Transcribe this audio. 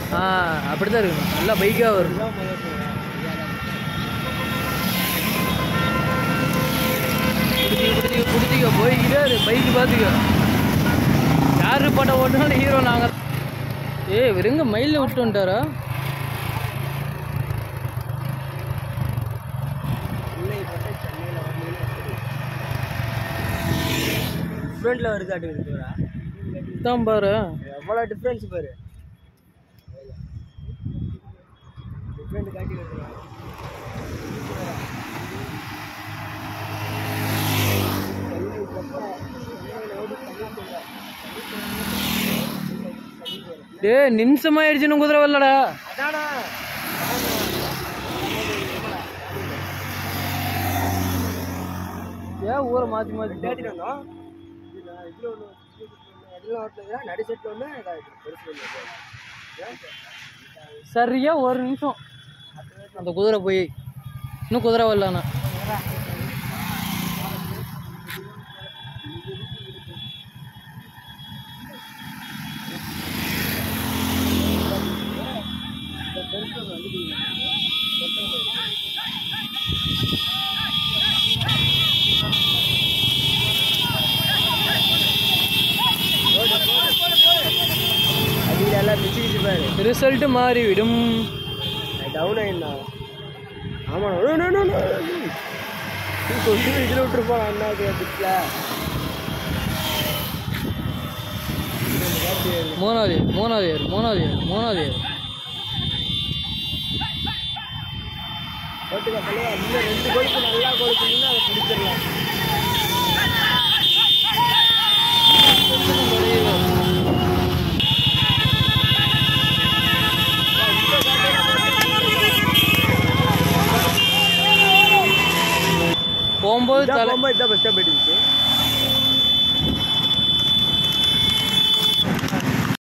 ஆ அப்படி தான் இருக்கணும் நல்லா பைக்காக வரும் பிடிச்சிக்க பிடிச்சிக்க பிடிச்சிக்க போய்கிட்டே இரு பைக்கு பார்த்துக்க யாரு படம் ஓட்டுனாலும் ஹீரோ நாங்கள் ஏய் இவருங்க மயிலில் விட்டு வந்துட்டாரா ஃப்ரண்ட்ல வருது காட்டுது தான் பாரு எவ்வளோ டிஃப்ரென்ஸ் பாரு டிஃப்ரெண்ட் காட்டி வருது டேய் நிமிஷமாயிடுச்சுன்னு குதிரை வரலடா அதானா ஏன் ஊரை மாற்றி மாற்றி தேடிட்டு வந்தோம் இதில் ஒன்று அதில் ஓட்டல நடு செட்டில் ஒன்று இதாகிடுச்சு பெருசு ஒன்று சரியா ஒரு நிமிஷம் அந்த குதிரை போய் இன்னும் குதிரை வரலாண்ணா அடியில் எல்லாம் பிச்சுக்கிச்சு பாரு ரிசல்ட் மாறிவிடும் டவுன் ஆயிடுண்ணா ஆமாண்ணா கொண்டு இதில் விட்டுருப்போம் அண்ணா பிட்டில் மூணாவது ஏர், மூணாவது ஏர் மூணாவது ஏர் மூணாவது ஏர் போட்டுக்க தலைவா இன்னும் ரெண்டு கொழுப்பு நல்லா கொழுப்புனீங்கன்னா அதை பிடிச்சிடலாம் போகும்போது இதான் தலை போகும்போது இதான் பெஸ்ட்டாக போயிடுச்சு